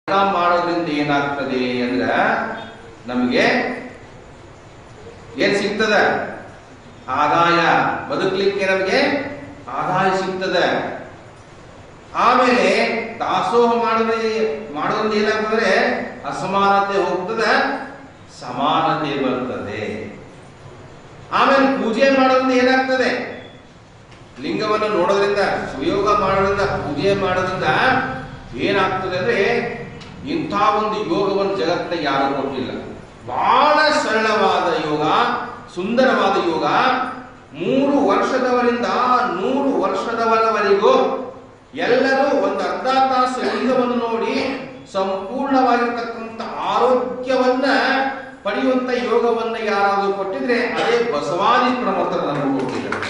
ಯೋಗ ಮಾಡೋದ್ರಿಂದ ಏನಾಗ್ತದೆ ಅಂದ್ರೆ ನಮಗೆ ಏನ್ ಸಿಗ್ತದ ಆದಾಯ ಬದುಕಲಿಕ್ಕೆ ನಮಗೆ ಆದಾಯ ಸಿಗ್ತದೆ ಆಮೇಲೆ ದಾಸೋಹ ಮಾಡೋದ್ರಿಂದ ಮಾಡೋದ್ರಿಂದ ಏನಾಗ್ತದೆ ಅಸಮಾನತೆ ಹೋಗ್ತದೆ ಸಮಾನತೆ ಬರ್ತದೆ ಆಮೇಲೆ ಪೂಜೆ ಮಾಡೋದ್ರಿಂದ ಏನಾಗ್ತದೆ ಲಿಂಗವನ್ನು ನೋಡೋದ್ರಿಂದ ಸುಯೋಗ ಮಾಡೋದ್ರಿಂದ ಪೂಜೆ ಮಾಡೋದ್ರಿಂದ ಏನಾಗ್ತದೆ ಅಂದ್ರೆ ಇಂಥ ಒಂದು ಯೋಗವನ್ನು ಜಗತ್ತಿನ ಯಾರು ಕೊಟ್ಟಿಲ್ಲ ಬಹಳ ಸರಳವಾದ ಯೋಗ ಸುಂದರವಾದ ಯೋಗ ಮೂರು ವರ್ಷದವರಿಂದ ನೂರು ವರ್ಷದವರವರೆಗೂ ಎಲ್ಲರೂ ಒಂದು ಅರ್ಧ ತಾಸು ಲಿಂಗವನ್ನು ನೋಡಿ ಸಂಪೂರ್ಣವಾಗಿರ್ತಕ್ಕಂಥ ಆರೋಗ್ಯವನ್ನ ಪಡೆಯುವಂತ ಯೋಗವನ್ನ ಯಾರಾದರೂ ಕೊಟ್ಟಿದ್ರೆ ಅದೇ ಬಸವಾದಿ ಪ್ರಮೋದರ ನಮಗೆ ಕೊಟ್ಟಿದ್ದಾರೆ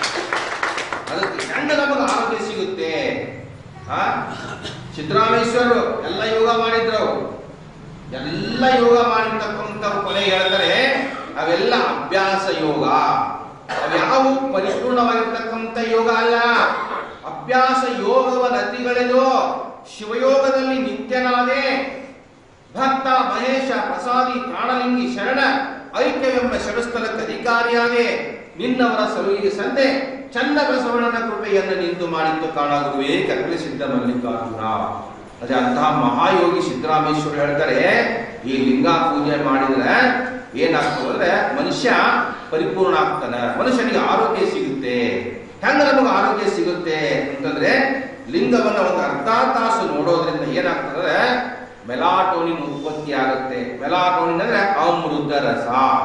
ಅದಕ್ಕೆ ಹೆಂಗ ನಮಗೆ ಆರೋಗ್ಯ ಸಿಗುತ್ತೆ ಆ ಸಿದ್ದರಾಮೇಶ್ವರರು ಎಲ್ಲ ಯೋಗ ಮಾಡಿದ್ರು ಅವ್ರು. ಎಲ್ಲ ಯೋಗ ಮಾಡಿರ್ತಕ್ಕಂಥ ಕೊನೆ ಹೇಳ್ತಾರೆ ಅವೆಲ್ಲ ಅಭ್ಯಾಸ ಯೋಗ ಅವ್ಯಾವು ಪರಿಪೂರ್ಣವಾಗಿರ್ತಕ್ಕಂಥ ಯೋಗ ಅಲ್ಲ ಅಭ್ಯಾಸ ಯೋಗವನ್ನ ಅತಿಗಳೆದು ಶಿವಯೋಗದಲ್ಲಿ ನಿತ್ಯನಾದೆ ಭಕ್ತ ಮಹೇಶ ಪ್ರಸಾದಿ ಪ್ರಾಣಲಿಂಗಿ ಶರಣ ಐಕ್ಯವೆಂಬ ಶರಸ್ಥಲಕ್ಕೆ ಅಧಿಕಾರಿಯಾದೆ ನಿನ್ನವರ ಸಲುವಿಗೆ ಸಂದೆ ಚನ್ನ ಬಸವಣ್ಣನ ಕೃಪೆಯನ್ನು ನಿಂತು ಮಾಡಿದ್ದು ಕಾಣಾಗುವೆ ಕಕ್ಕಲಿ ಸಿದ್ಧ ಮಲ್ಲಿಕಾರ್ಜುನ ಅದೇ ಅಂತಹ ಮಹಾಯೋಗಿ ಸಿದ್ದರಾಮೇಶ್ವರ ಹೇಳ್ತಾರೆ ಈ ಲಿಂಗ ಪೂಜೆ ಮಾಡಿದ್ರೆ ಏನಾಗ್ತದೆ ಅಂದ್ರೆ ಮನುಷ್ಯ ಪರಿಪೂರ್ಣ ಆಗ್ತಾನೆ ಮನುಷ್ಯನಿಗೆ ಆರೋಗ್ಯ ಸಿಗುತ್ತೆ ಹೆಂಗ ನಮಗೆ ಆರೋಗ್ಯ ಸಿಗುತ್ತೆ ಅಂತಂದ್ರೆ ಲಿಂಗವನ್ನ ಒಂದು ಅರ್ಧ ತಾಸು ನೋಡೋದ್ರಿಂದ ಏನಾಗ್ತದೆ ಮೆಲಾಟೋನಿನ್ ಉತ್ಪತ್ತಿ ಆಗುತ್ತೆ ಮೆಲಾಟೋನಿನ್ ಅಂದ್ರೆ ಅಮೃತ ರಸ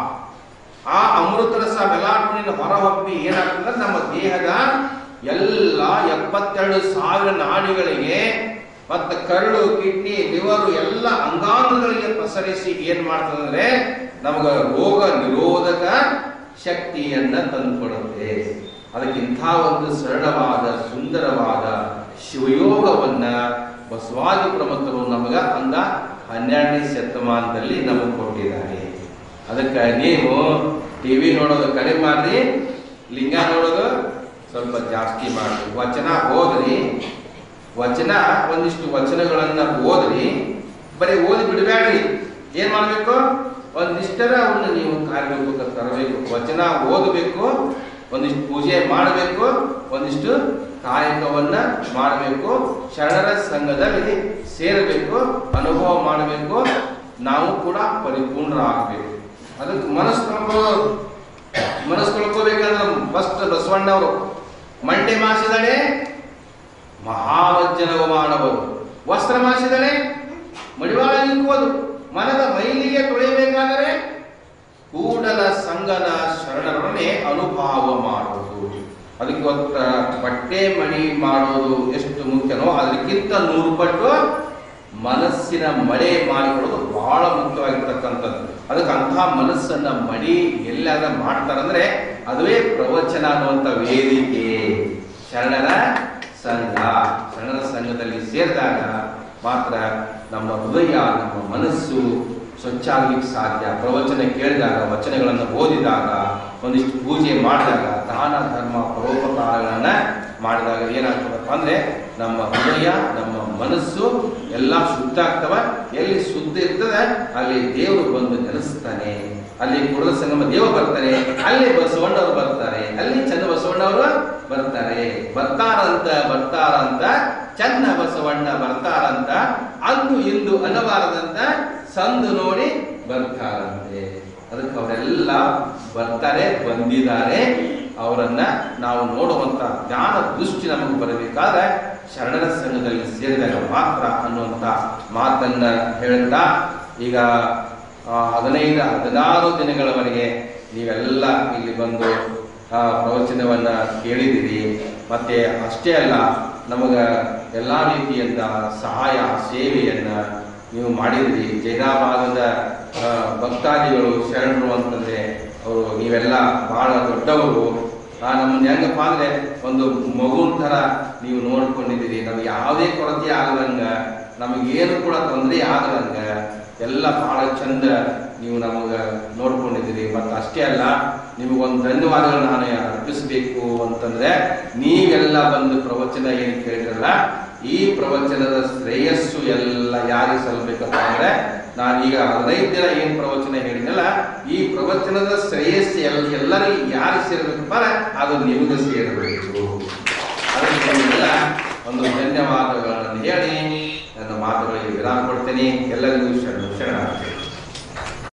ಆ ಅಮೃತ ರಸ ಮೆಲಾಟೋನಿನ್ ಹೊರಹೊಮ್ಮಿ ಏನಾಗ್ತದೆ ಅಂದ್ರೆ ನಮ್ಮ ದೇಹದ ಎಲ್ಲ ಎಪ್ಪತ್ತೆರಡು ಸಾವಿರ ನಾಡಿಗಳಿಗೆ ಮತ್ತು ಕರಳು ಕಿಡ್ನಿ ಲಿವರು ಎಲ್ಲ ಅಂಗಾಂಗಗಳಿಗೆ ಪಸರಿಸಿ ಏನ್ ಮಾಡ್ತದೆ ಅಂದ್ರೆ ನಮಗ ರೋಗ ನಿರೋಧಕ ಶಕ್ತಿಯನ್ನ ತಂದುಕೊಡುತ್ತೆ ಅದಕ್ಕೆ ಇಂಥ ಒಂದು ಸರಳವಾದ ಸುಂದರವಾದ ಶಿವಯೋಗವನ್ನ ಬಸವಾದಿ ಪ್ರಮುಖರು ನಮಗ ಅಂದ ಹನ್ನೆರಡನೇ ಶತಮಾನದಲ್ಲಿ ನಮಗೆ ಕೊಟ್ಟಿದ್ದಾರೆ ಅದಕ್ಕೆ ನೀವು ಟಿವಿ ನೋಡೋದು ಕಡಿಮೆ ಮಾಡ್ರಿ ಲಿಂಗ ನೋಡೋದು ಸ್ವಲ್ಪ ಜಾಸ್ತಿ ಮಾಡ್ರಿ ವಚನ ಓದ್ರಿ ವಚನ ಒಂದಿಷ್ಟು ವಚನಗಳನ್ನ ಓದ್ರಿ ಬರೀ ಓದಿ ಬಿಡಬೇಡ್ರಿ ಏನ್ ಮಾಡ್ಬೇಕು ಒಂದಿಷ್ಟರ ಅವನ್ನ ನೀವು ಕಾರ್ಯರೂಪಕ್ಕೆ ತರಬೇಕು ವಚನ ಓದಬೇಕು ಒಂದಿಷ್ಟು ಪೂಜೆ ಮಾಡಬೇಕು ಒಂದಿಷ್ಟು ಕಾಯಕವನ್ನ ಮಾಡಬೇಕು ಶರಣರ ಸಂಘದಲ್ಲಿ ಸೇರಬೇಕು ಅನುಭವ ಮಾಡಬೇಕು ನಾವು ಕೂಡ ಪರಿಪೂರ್ಣರಾಗಬೇಕು ಅದಕ್ಕೆ ಮನಸ್ಸು ಕಳ್ಕೋ ಮನಸ್ಸು ಕಳ್ಕೋಬೇಕಂದ್ರೆ ಫಸ್ಟ್ ಬಸವಣ್ಣವರು ಮಂಡೆ ಮಾಸಿದಳೆ ಮಹಾವಜ್ಜನವ ಮಾಡಬಹುದು ವಸ್ತ್ರ ಮಾಸಿದಳೆ ಮಡಿವಾಳ ನಿಂಕುವುದು ಮನದ ಮೈಲಿಗೆ ತೊಳೆಯಬೇಕಾದರೆ ಕೂಡಲ ಸಂಗನ ಶರಣರನ್ನೇ ಅನುಭವ ಮಾಡುವುದು ಅದಕ್ಕೆ ಒತ್ತ ಬಟ್ಟೆ ಮಡಿ ಮಾಡೋದು ಎಷ್ಟು ಮುಖ್ಯನೋ ಅದಕ್ಕಿಂತ ನೂರು ಪಟ್ಟು ಮನಸ್ಸಿನ ಮಳೆ ಮಾಡಿಕೊಳ್ಳೋದು ಬಹಳ ಮುಖ್ಯವಾಗಿರ್ತಕ್ಕಂಥದ್ದು ಅದಕ್ಕೆ ಅಂತಹ ಮನಸ್ಸನ್ನ ಮಡಿ ಎಲ್ಲಾದ ಮಾಡ್ತಾರಂದ್ರೆ ಅದುವೇ ಪ್ರವಚನ ಅನ್ನುವಂಥ ವೇದಿಕೆ ಶರಣರ ಸಂಘ ಶರಣರ ಸಂಘದಲ್ಲಿ ಸೇರಿದಾಗ ಮಾತ್ರ ನಮ್ಮ ಹೃದಯ ನಮ್ಮ ಮನಸ್ಸು ಸ್ವಚ್ಛ ಆಗ್ಲಿಕ್ಕೆ ಸಾಧ್ಯ ಪ್ರವಚನ ಕೇಳಿದಾಗ ವಚನಗಳನ್ನು ಓದಿದಾಗ ಒಂದಿಷ್ಟು ಪೂಜೆ ಮಾಡಿದಾಗ ದಾನ ಧರ್ಮ ಪರೋಪಕಾರಗಳನ್ನ ಮಾಡಿದಾಗ ಏನಾಗ್ತದಪ್ಪ ಅಂದ್ರೆ ನಮ್ಮ ಹೃದಯ ನಮ್ಮ ಮನಸ್ಸು ಎಲ್ಲ ಶುದ್ಧ ಆಗ್ತವ ಎಲ್ಲಿ ಶುದ್ಧ ಇರ್ತದೆ ಅಲ್ಲಿ ದೇವರು ಬಂದು ನೆಲೆಸ್ತಾನೆ ಅಲ್ಲಿ ಕುಡಲ ಸಂಗಮ ದೇವ ಬರ್ತಾನೆ ಅಲ್ಲಿ ಬಸವಣ್ಣವರು ಬರ್ತಾರೆ ಅಲ್ಲಿ ಚಂದ ಬಸವಣ್ಣವರು ಬರ್ತಾರೆ ಬರ್ತಾರಂತ ಬರ್ತಾರಂತ ಚನ್ನ ಬಸವಣ್ಣ ಬರ್ತಾರಂತ ಅಂದು ಇಂದು ಅನ್ನಬಾರದಂತ ಸಂದು ನೋಡಿ ಬರ್ತಾರಂತೆ ಅದಕ್ಕೆ ಅವರೆಲ್ಲ ಬರ್ತಾರೆ ಬಂದಿದ್ದಾರೆ ಅವರನ್ನ ನಾವು ನೋಡುವಂತ ಜ್ಞಾನ ದೃಷ್ಟಿ ನಮಗೆ ಬರಬೇಕಾದ್ರೆ ಶರಣರ ಸಂಘದಲ್ಲಿ ಸೇರಿದಾಗ ಮಾತ್ರ ಅನ್ನುವಂತ ಮಾತನ್ನ ಹೇಳ್ತಾ ಈಗ ಆ, ಹದಿನೈದು ಹದಿನಾರು ದಿನಗಳವರೆಗೆ ನೀವೆಲ್ಲ ಇಲ್ಲಿ ಬಂದು ಆ, ಪ್ರವಚನವನ್ನ ಕೇಳಿದಿರಿ ಮತ್ತೆ ಅಷ್ಟೇ ಅಲ್ಲ ನಮಗ ಎಲ್ಲಾ ರೀತಿಯಿಂದ ಸಹಾಯ ಸೇವೆಯನ್ನ ನೀವು ಮಾಡಿದಿರಿ ಜೈರಾಬಾದದ ಆ, ಭಕ್ತಾದಿಗಳು ಶರಣರು ಅಂತಂದ್ರೆ ಅವರು ನೀವೆಲ್ಲ ಬಹಳ ದೊಡ್ಡವರು ಆ, ನಮ್ಮನ್ನ ಹೆಂಗಪ್ಪ ಅಂದ್ರೆ ಒಂದು ಮಗುನ್ ತರ ನೀವು ನೋಡ್ಕೊಂಡಿದ್ದೀರಿ ನಮ್ಗೆ ಯಾವುದೇ ಕೊರತೆ ಆಗದಂಗ ನಮಗೇನು ಕೂಡ ತೊಂದರೆ ಆಗದಂಗ ಎಲ್ಲ ಬಹಳ ಚಂದ ನೀವು ನಮಗ ನೋಡ್ಕೊಂಡಿದ್ದೀರಿ ಮತ್ತು ಅಷ್ಟೇ ಅಲ್ಲ ನಿಮಗೊಂದು ಧನ್ಯವಾದಗಳು ನಾನು ಅರ್ಪಿಸಬೇಕು ಅಂತಂದ್ರೆ ನೀವೆಲ್ಲ ಬಂದು ಪ್ರವಚನ ಏನು ಕೇಳಿದ್ರಲ್ಲ ಈ ಪ್ರವಚನದ ಶ್ರೇಯಸ್ಸು ಎಲ್ಲ ಯಾರಿಗೆ ಸಲ್ಲಬೇಕಪ್ಪ ಅಂದ್ರೆ ನಾನು ಈಗ ಹದಿನೈದು ದಿನ ಏನ್ ಪ್ರವಚನ ಹೇಳಿನಲ್ಲ ಈ ಪ್ರವಚನದ ಶ್ರೇಯಸ್ಸು ಎಲ್ ಎಲ್ಲರಿಗೂ ಯಾರು ಸೇರ್ಬೇಕಪ್ಪ ಅಂದ್ರೆ ಅದು ನಿಮಗೆ ಸೇರಬೇಕು ಅದಕ್ಕೆ ನಿಮಗೆಲ್ಲ ಒಂದು ಧನ್ಯವಾದಗಳನ್ನು ಹೇಳಿ ನನ್ನ ಮಾತುಗಳಿಗೆ ವಿರಾಮ ಕೊಡ್ತೇನೆ ಎಲ್ಲರಿಗೂ ಶರಣ ಶರಣ